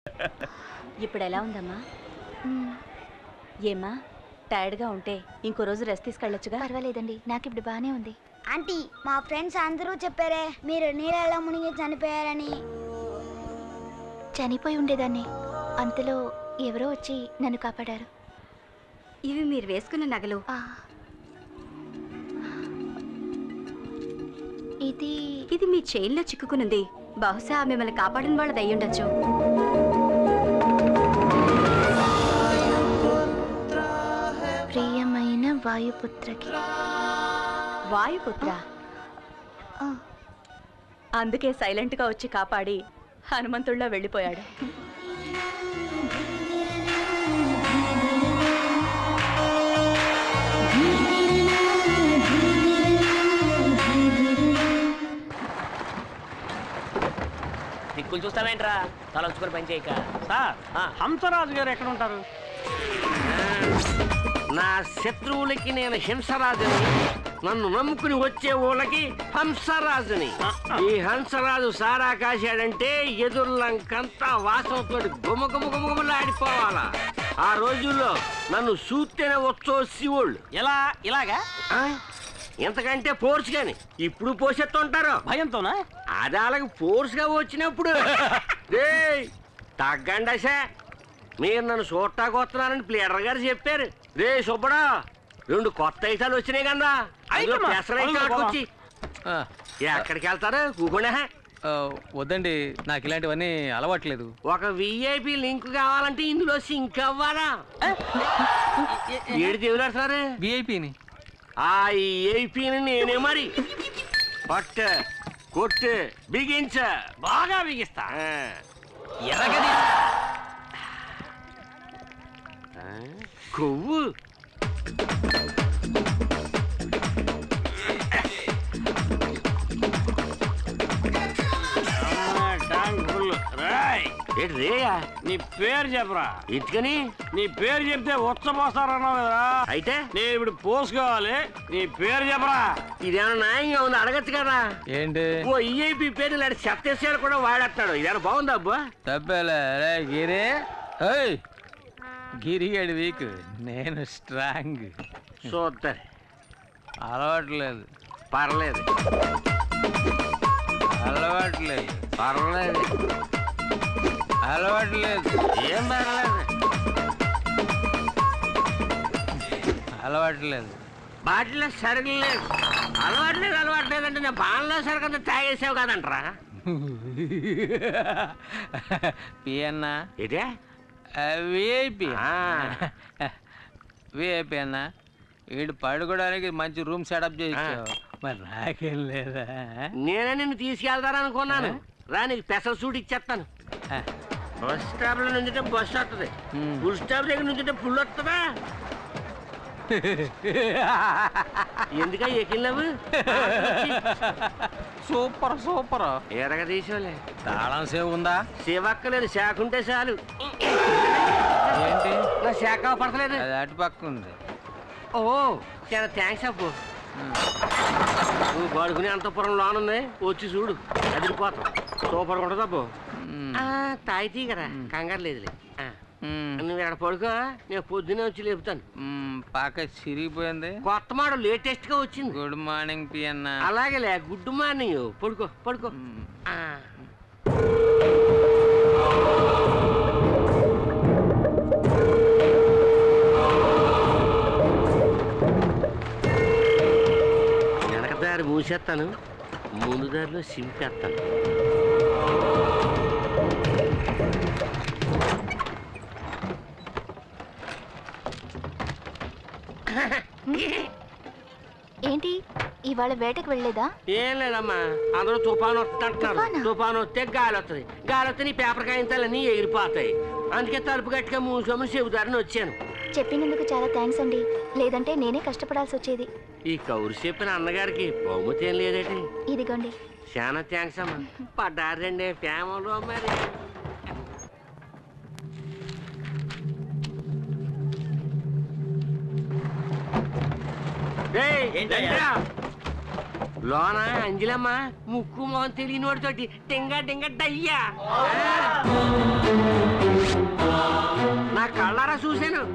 ఇప్పుడు ఎలా ఉందమ్మా ఏమ్మా టైర్డ్గా ఉంటే ఇంకో రోజు రెస్ట్ తీసుకెళ్ళొచ్చుగా పర్వాలేదండి నాకు ఇప్పుడు బాగానే ఉంది ఆంటీ మా ఫ్రెండ్స్ అందరూ చెప్పారే మీరు నీళ్ళలో మునిగి చనిపోయారని చనిపోయి ఉండేదాన్ని అంతలో ఎవరో వచ్చి నన్ను కాపాడారు ఇవి మీరు వేసుకున్న నగలు ఆ. ఇది ఇది మీ చైన్లో చిక్కుకునుంది బహుశా మిమ్మల్ని కాపాడిన వాళ్ళది అయ్యుండొచ్చు ప్రియమైన వాయుపుత్రకి వాయుపుత్ర ఆ, అందుకే సైలెంట్గా వచ్చి కాపాడి హనుమంతుడిలో వెళ్ళిపోయాడు దిక్కులు చూస్తావేంట్రా తలొచ్చుకొని పని చేయక సార్ ఆ. హంసరాజు గారు ఎక్కడ ఉంటారు నా శత్రువులకి నేను హింసరాజుని నన్ను నమ్ముకుని వచ్చే ఊళ్ళకి హంసరాజుని ఈ హంసరాజు సారా కాశాడంటే ఎదుర్లంకంతా వాసనతో గుమ గుమ గుమ గుమలాడిపోవాలా ఆ రోజుల్లో నన్ను చూస్తేనే వచ్చో శివుళ్ళు ఎలా ఇలాగా ఆ? ఎంతకంటే ఫోర్స్ గాని ఇప్పుడు పోసెత్తుంటారు భయంతోనా అది అలాగ ఫోర్స్ గా వచ్చినప్పుడు రేయ్ తగ్గండసా మీరు నన్ను చూడటానికి వస్తున్నారని ప్లేడర్ గారు చెప్పారు రే సుబ్బడా రెండు కొత్త ఐటాలు వచ్చినాయి కదా అందులో ఐటమా? పెసరైతే అవును, వచ్చి ఆ, ఎక్కడికి వెళ్తారు కూకుండా ఆ, వద్దండి నాకు ఇలాంటివన్నీ అలవాట్లేదు ఒక విఐపి లింక్ కావాలంటే ఇందులో సింక్ అవ్వాలా ఏడు దేవులాడుతున్నారు విఐపిని ఆ ఏపీని నేనే మరి పట్ట కొట్టు బిగించ బాగా బిగిస్తా ఆ. ఎరగది ఆ, కొవ్వు ట్యాంక్ ఫుల్ రాయ్ ఏంటి రేయా నీ పేరు చెప్పరా ఎందుకని నీ పేరు చెప్తే ఉచ్చపోస్తారన్నావు కదా అయితే నేను ఇప్పుడు పోసుకోవాలి నీ పేరు చెప్పరా ఇదేమన్నా న్యాయంగా ఉంది అడగచ్చు కదా ఏంటి ఓ ఈఐపి పేరు ఇలాంటి సత్యశాలు కూడా వాడేస్తాడు ఇదేమన్నా బాగుందా అబ్బా తప్పేలే రే గిరి ఏయ్ గిరిగాడి వీక్ నేను స్ట్రాంగ్ చూద్దాం అలవాట్లేదు పర్లేదు అలవాట్లేదు పర్లేదు అలవాట్లేదు ఏం పర్లేదు అలవాట్లేదు బాటిలో సరుకులు లేదు అలవాట్లేదు అలవాట్లేదు అంటే నేను బాణలో సరుకు అంతా తాగేసావు కదంట్రా పియన్నా ఇదే విఐపి ఆ. విఐపి అన్న వీడు పడుకోవడానికి మంచి రూమ్ సెటప్ చేయించావు మరి నాకేం లేదా నేనే నిన్ను తీసుకెళ్తారనుకున్నాను రా నీకు స్పెషల్ సూట్ ఇచ్చేస్తాను ఆ, బస్ స్టాప్ లో నుంచితే బస్ వస్తుంది మ్. ఫుల్ స్టాప్ దగ్గర నుంచితే ఫుల్ వస్తుందా ఎందుక ఎక్కినవు సూపర్ సూపర్ ఎరగ తీసుకోలే తాళం సేవ్ ఉందా శివక్కలేదు శాఖ ఉంటే చాలు ఏంటి నా శాఖ పడతలేదు అది అటు పక్క ఉంది ఓ చాలా థ్యాంక్స్ అప్పు నువ్వు పడుకునే అంతపురం లోనుంది వచ్చి చూడు అదిరిపోతాం సూపర్ ఉంటుంది అప్పు మ్, తాయితీ కదా కంగారు లేదులే ఆ, మ్, నువ్వు ఇక్కడ పడుకో నేను పొద్దునే వచ్చి లేపుతాను మ్, పక్క చిరిగిపోయింది కొత్త మోడల్ లేటెస్ట్ గా వచ్చింది గుడ్ మార్నింగ్ పియన్న అలాగేలే గుడ్ మార్నింగ్ పడుకో పడుకో మ్, ఆ. వెనక దారి మూసేస్తాను ముందు దారిలో సింపేస్తాను ఏంటి ఇవాళ వేటకు వెళ్ళలేదా ఏం లేదమ్మా అందరూ తుఫాను వస్తుంటున్నారు తుఫానా? తుఫాను వస్తే గాలి వస్తుంది గాలి వస్తే నీ పేపర్ కాగింతాలన్నీ ఎగిరిపోతాయి అందుకే తలుపు గట్టిగా మూసోమని చెబుతారని వచ్చాను చెప్పినందుకు చాలా థ్యాంక్స్ అండి లేదంటే నేనే కష్టపడాల్సి వచ్చేది ఈ కౌరు చెప్పిన అన్నగారికి బహుమతి ఏం లేదేటి ఇదిగోండి చాలా థ్యాంక్స్ అమ్మా పడ్డారండి ఫ్యామిలీలో మరి ఏయ్, ఏంటయ్యా? రండిరా. లోన అంజలమ్మ ముక్కు మొహం తెలియని వాడితోటి టింగ టింగ డయ్యా నా కళ్ళారా చూశాను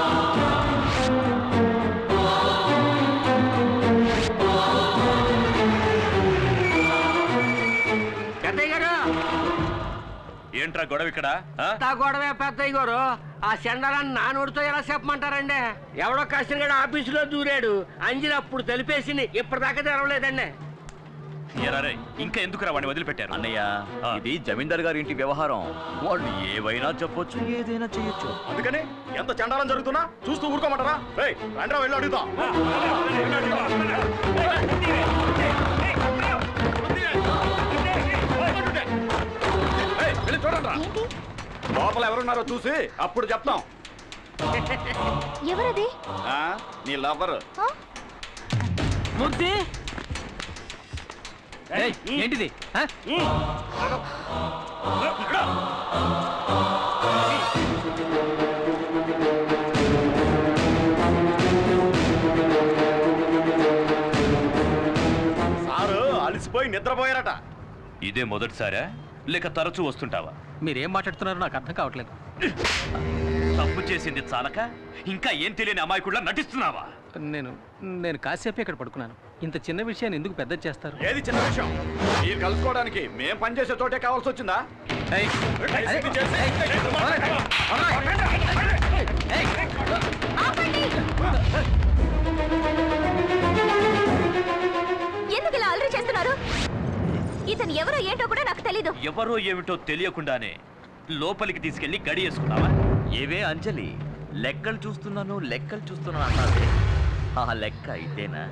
పెద్దయ్య గారు ఏంట్రా గొడవ ఇక్కడ ఆ? తా గొడవే పెద్దయ్య గారు ఆ సెండరాన్ని నా నోటితో ఎలా చెప్పమంటారండి ఎవడో కష్టంగా ఆఫీసులో దూరాడు అంజలి అప్పుడు తెలిపేసింది ఇప్పటిదాకా తెరవలేదండి ఏరా రేయ్, ఇంకా ఎందుకురా వాడిని వదిలిపెట్టారు అన్నయ్య ఆ. ఇది జమీందార్ గారి ఇంటి వ్యవహారం వాళ్ళు ఏవైనా చెప్పొచ్చు ఏదైనా చేయొచ్చు అందుకని ఎంత చండాలం జరుగుతున్నా చూస్తూ ఊరుకోమంటారా రేయ్ రండ్రా వెళ్ళి అడుగుదాం ఏయ్, వెళ్ళి చూడండిరా. లోపల ఎవరున్నారో చూసి అప్పుడు చెప్తాం ఎవరది ఆ, నీ లవర్ ఆ? మూర్తి ఏయ్, ఏంటిది ఆ? సారు అలసిపోయి నిద్రపోయారట ఇదే మొదటిసారా లేక తరచూ వస్తుంటావా మీరేం మాట్లాడుతున్నారో నాకు అర్థం కావట్లేదు తప్పు చేసింది చాలక ఇంకా ఏం తెలియని అమాయకుడిలా నటిస్తున్నావా నేను నేను కాసేపే ఇక్కడ పడుకున్నాను ఇంత చిన్న విషయాన్ని ఎందుకు పెద్ద చేస్తారు ఏది చిన్న విషయం మీరు కలుసుకోవడానికి మేం పనిచేసే చోటే కావాల్సి వచ్చిందా ఏయ్, అరే, ఇది చేసి- ఎందుకు ఇలా అలరి చేస్తున్నారు ఇతను ఎవరో ఏంటో కూడా నాకు తెలీదు ఎవరో ఏమిటో తెలియకుండానే లోపలికి తీసుకెళ్లి గడియేసుకున్నావా ఏవే అంజలి లెక్కలు చూస్తున్నాను లెక్కలు చూస్తున్నాను అన్నది ఆ లెక్క ఇదేనా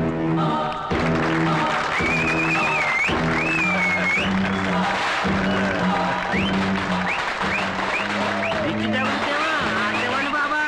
దిక్కితే ఉంటేవా ఆటేవాడి బాబా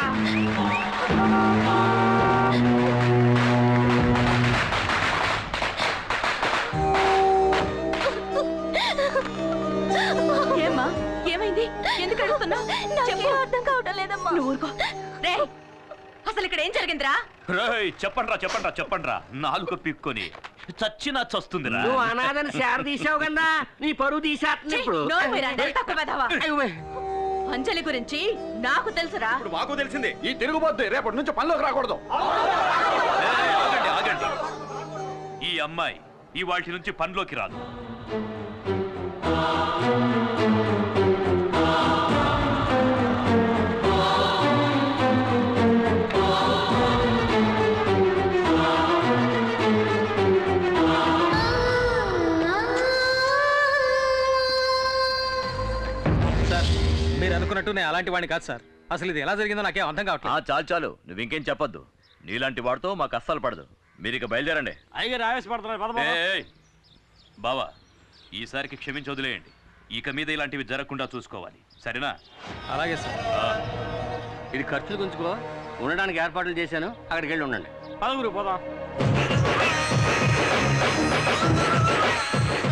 ఏమ్మా ఏమైంది ఎందుకు అడుగుతున్నావు నాకేం అర్థం కావటం లేదమ్మా నువ్వు ఊరుకో రే అసలు ఇక్కడ ఏం జరిగిందిరా రేయ్ చెప్పండ్రా చెప్పండ్రా చెప్పండ్రా నాలుగు పిక్కొని చచ్చినా చస్తుందిరా నువ్వు అనాథని శార తీసావు కదా నీ పరువు తీసేస్తుంది ఇప్పుడు నోరు మీరా, నెల తక్కువ వెధవా. అయ్యో, అంజలి గురించి నాకు తెలుసురా ఇప్పుడు మాకు తెలిసింది ఈ తిరుగుబోద్దు రేపటి నుంచి పనిలోకి రాకూడదు ఏయ్, ఆగండి ఆగండి ఈ అమ్మాయి ఈ వాటి నుంచి పనిలోకి రాదు సార్ మీరు అనుకున్నట్టు నేను అలాంటి వాడిని కాదు సార్ అసలు ఇది ఎలా జరిగిందో నాకేం అర్థం ఆ కావట్లేదు చాలు చాలు నువ్వు ఇంకేం చెప్పొద్దు నీలాంటి వాడితో మాకు అస్సలు పడదు మీరు ఇక బయలుదేరండి అయ్యగారు ఆవేశపడుతున్నారు పద పద. ఏయ్, బావా ఈసారికి క్షమించి వదిలేయండి ఇక మీద ఇలాంటివి జరగకుండా చూసుకోవాలి సరేనా అలాగే సార్ ఆ, ఇది ఖర్చులు గుంచుకో ఉండడానికి ఏర్పాట్లు చేశాను అక్కడికి వెళ్ళి ఉండండి పదగురు పోదాం